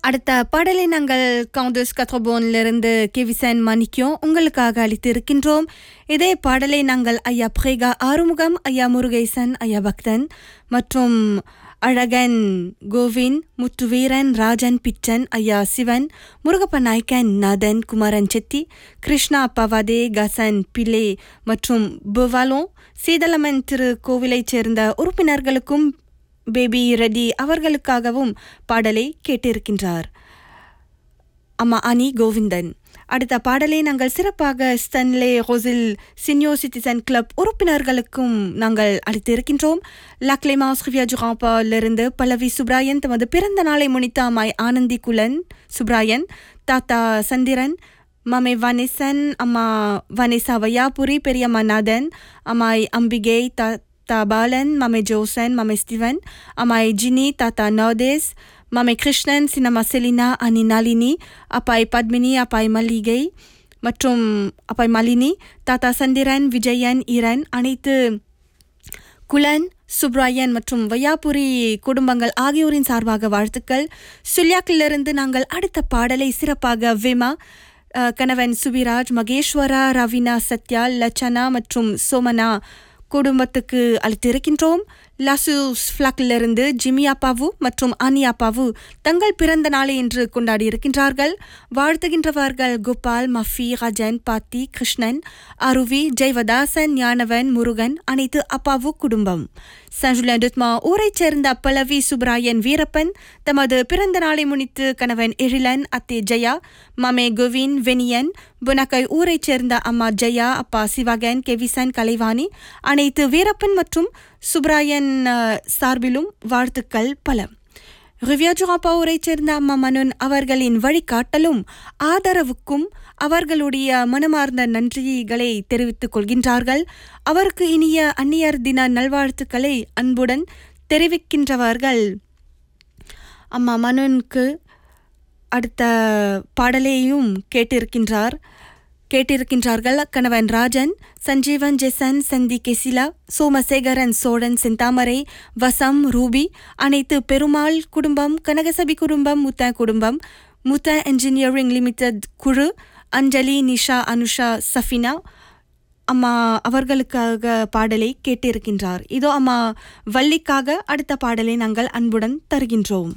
அடுத்த பாடலை நாங்கள் கவுண்டஸ் கத்ரபோனிலிருந்து கெவிசன் மணிக்கும் உங்களுக்காக அளித்து இருக்கின்றோம் இதே பாடலை நாங்கள் ஐயா பிரேகா ஆறுமுகம் ஐயா முருகேசன் ஐயா பக்தன் மற்றும் அழகன் கோவிந்த் முத்துவீரன் ராஜன் பிச்சன் ஐயா சிவன் முருகப்ப நாயக்கன் நதன் குமாரன் செட்டி கிருஷ்ணா பவாதே கசன் பிலே மற்றும் புவாலோன் சீதளமன் திரு கோவிலைச் சேர்ந்த உறுப்பினர்களுக்கும் பேபி ரெட்டி அவர்களுக்காகவும் பாடலை கேட்டிருக்கின்றார் அம்மா அனி கோவிந்தன் அடுத்த பாடலை நாங்கள் சிறப்பாக ஸ்டன்லே ஹோசில் சீனியர் சிட்டிசன் கிளப் உறுப்பினர்களுக்கும் நாங்கள் அளித்திருக்கின்றோம் லக்லேமா ஸ்ரிவியாஜுகாப்பாலிருந்து பல்லவி சுப்ராயன் தமது பிறந்த நாளை முன்னிட்டு அம்மாய் ஆனந்தி குலன் சுப்ராயன் தாத்தா சந்திரன் மாமே வனேசன் அம்மா வனேசா வையாபுரி பெரியம்மா நாதன் அம்மாய் அம்பிகை தா Tata Balan, Mame Josen, Mame Steven, Amai Ginny, Tata Nodes, Mame Krishnan, Sinama Selina, Ani Nalini, Apai Padmini, Apai Maligay, மற்றும் அப்பாய் மலினி தாத்தா சந்திரன் விஜயன் ஈரன் அனைத்து குலன் சுப்ராயன் மற்றும் வையாபுரி குடும்பங்கள் ஆகியோரின் சார்பாக வாழ்த்துக்கள் சுல்யாக்கிலிருந்து நாங்கள் அடுத்த பாடலை சிறப்பாக விமா அஹ், கணவன் சுபிராஜ் மகேஸ்வரா ரவினா சத்யா லச்சனா மற்றும் சோமனா குடும்பத்துக்கு அளித்திருக்கின்றோம் லசூஸ் ஃப்ளாக்கிலிருந்து ஜிமி அப்பாவு மற்றும் அனி அப்பாவு தங்கள் பிறந்த நாளை இன்று கொண்டாடி இருக்கின்றார்கள் வாழ்த்துகின்றவர்கள் கோபால் மஃபி ரஜன் பாத்தி கிருஷ்ணன் அருவி ஜெய்வதாசன் ஞானவன் முருகன் அனைத்து அப்பாவு குடும்பம் சஞ்சுலண்டுத்மா ஊரைச் சேர்ந்த பல்லவி சுப்ராயன் வீரப்பன் தமது பிறந்த நாளை முன்னிட்டு கணவன் எழிலன் அத்தே ஜெயா மமே கோவின் வெனியன் புனக்கை ஊரைச் சேர்ந்த அம்மா ஜெயா அப்பா சிவகன் கெவிசன் கலைவாணி அனைத்து வீரப்பன் மற்றும் சுப்ராயன் அஹ், சார்பிலும் வாழ்த்துக்கள் பல ரிவ்யாஜுகாப்பா ஊரைச் சேர்ந்த அம்மா மனுன் அவர்களின் வழிகாட்டலும் ஆதரவுக்கும் அவர்களுடைய மனமார்ந்த நன்றிகளை தெரிவித்துக் கொள்கின்றார்கள் அவருக்கு இனிய அந்நியர் தின நல்வாழ்த்துக்களை அன்புடன் தெரிவிக்கின்றவர்கள் அம்மா மனுனுக்கு அடுத்த பாடலையும் கேட்டிருக்கின்றார் கேட்டிருக்கின்றார்கள் கணவன் ராஜன் சஞ்சீவன் ஜெசன் சந்தி கெசிலா சோமசேகரன் சோழன் செந்தாமரை வசம் ரூபி அனைத்து பெருமாள் குடும்பம் கனகசபி குடும்பம் முத்த குடும்பம் முத்த என்ஜினியரிங் லிமிடெட் குழு அஞ்சலி நிஷா அனுஷா சஃபினா அம்மா அவர்களுக்காக பாடலை கேட்டிருக்கின்றார் இதோ அம்மா வள்ளிக்காக அடுத்த பாடலை நாங்கள் அன்புடன் தருகின்றோம்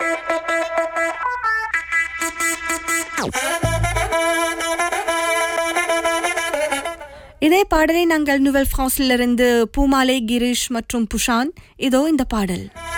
இதே பாடலை நாங்கள் நுவல் பிரான்ஸிலிருந்து பூமாலை கிரீஷ் மற்றும் புஷான் இதோ இந்த பாடல்